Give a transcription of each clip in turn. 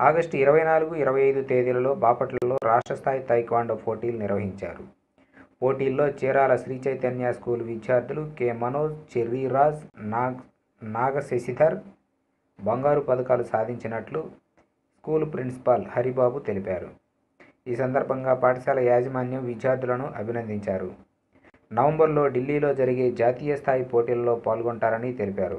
August ఇరవై నాలుగు ఇరవై ఐదు తేదీలలో బాపట్లలో రాష్ట్ర స్థాయి తైక్వాండో పోటీలు నిర్వహించారు పోటీల్లో చీరాల శ్రీ చైతన్య స్కూల్ విద్యార్థులు కె మనోజ్ చెర్రీరాజ్ నాగ్ నాగ శశిధర్ బంగారు పథకాలు సాధించినట్లు స్కూల్ ప్రిన్సిపాల్ హరిబాబు తెలిపారు ఈ సందర్భంగా పాఠశాల యాజమాన్యం విద్యార్థులను అభినందించారు నవంబర్లో ఢిల్లీలో జరిగే జాతీయ స్థాయి పోటీల్లో పాల్గొంటారని తెలిపారు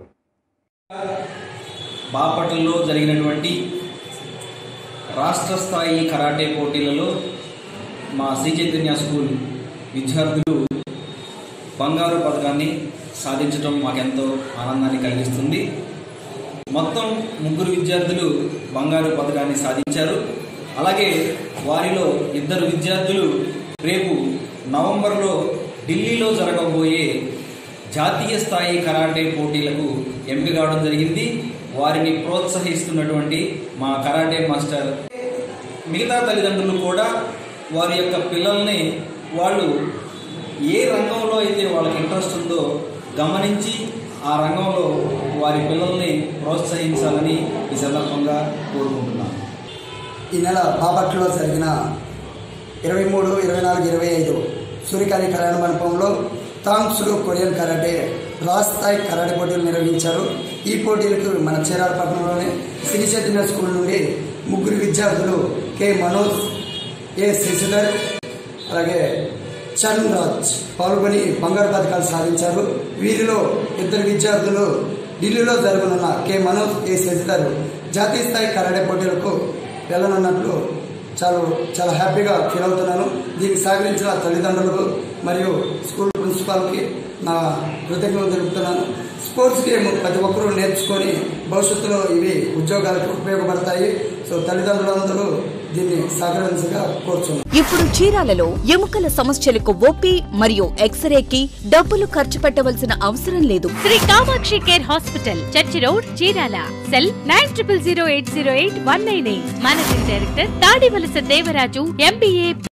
బాపట్లలో జరిగినటువంటి రాష్ట్ర స్థాయి కరాటే పోటీలలో మా శ్రీ చైతన్య స్కూల్ విద్యార్థులు బంగారు పథకాన్ని సాధించడం మాకెంతో ఆనందాన్ని కలిగిస్తుంది మొత్తం ముగ్గురు విద్యార్థులు బంగారు పథకాన్ని సాధించారు అలాగే వారిలో ఇద్దరు విద్యార్థులు రేపు నవంబర్లో ఢిల్లీలో జరగబోయే జాతీయ స్థాయి కరాటే పోటీలకు ఎంపిక కావడం జరిగింది వారిని ప్రోత్సహిస్తున్నటువంటి మా కరాటే మాస్టర్ మిగతా తల్లిదండ్రులు కూడా వారి యొక్క పిల్లల్ని వాళ్ళు ఏ రంగంలో అయితే వాళ్ళకి ఇంట్రెస్ట్ ఉందో గమనించి ఆ రంగంలో వారి పిల్లల్ని ప్రోత్సహించాలని ఈ సందర్భంగా కోరుకుంటున్నాను ఈ నెల బాపట్లలో జరిగిన ఇరవై మూడు ఇరవై నాలుగు ఇరవై ఐదు సూర్యకాళి కళ్యాణ మండపంలో తాంగ్సులు కొరియన్ కరాటే రాష్ట్ర స్థాయి కరాటే పోటీలు నిర్వహించారు ఈ పోటీలకు మన చీరాల పట్టణంలోని శ్రీ చైతన్య స్కూల్ నుండి ముగ్గురు విద్యార్థులు కె మనోజ్ ఏ శశిధర్ అలాగే చరణ్ రాజ్ పాల్గొని బంగారు పథకాలు సాధించారు వీరిలో ఇద్దరు విద్యార్థులు ఢిల్లీలో జరగనున్న కె మనోజ్ ఏ శశిధర్ జాతీయ స్థాయి కరాటే పోటీలకు వెళ్ళనున్నట్లు చాలా చాలా హ్యాపీగా ఫీల్ అవుతున్నాను దీనికి సహకరించిన తల్లిదండ్రులకు మరియు స్కూల్ ప్రిన్సిపాల్కి నా కృతజ్ఞతలు తెలుపుతున్నాను స్పోర్ట్స్ గేమ్ ప్రతి ఒక్కరూ నేర్చుకొని భవిష్యత్తులో ఇవి ఉద్యోగాలకు ఉపయోగపడతాయి సో తల్లిదండ్రులందరూ దీన్ని సహకరించగా కోరుచున్నాను ఇప్పుడు చీరాలలో ఎముకల సమస్యలకు ఓపీ మరియు ఎక్స్రేకి డబ్బులు ఖర్చు పెట్టవలసిన అవసరం లేదు Sri Kamakshi care hospital church road Chirala cell nine triple zero eight zero eight one nine eight managing director Tadivalasa Devaraju MBA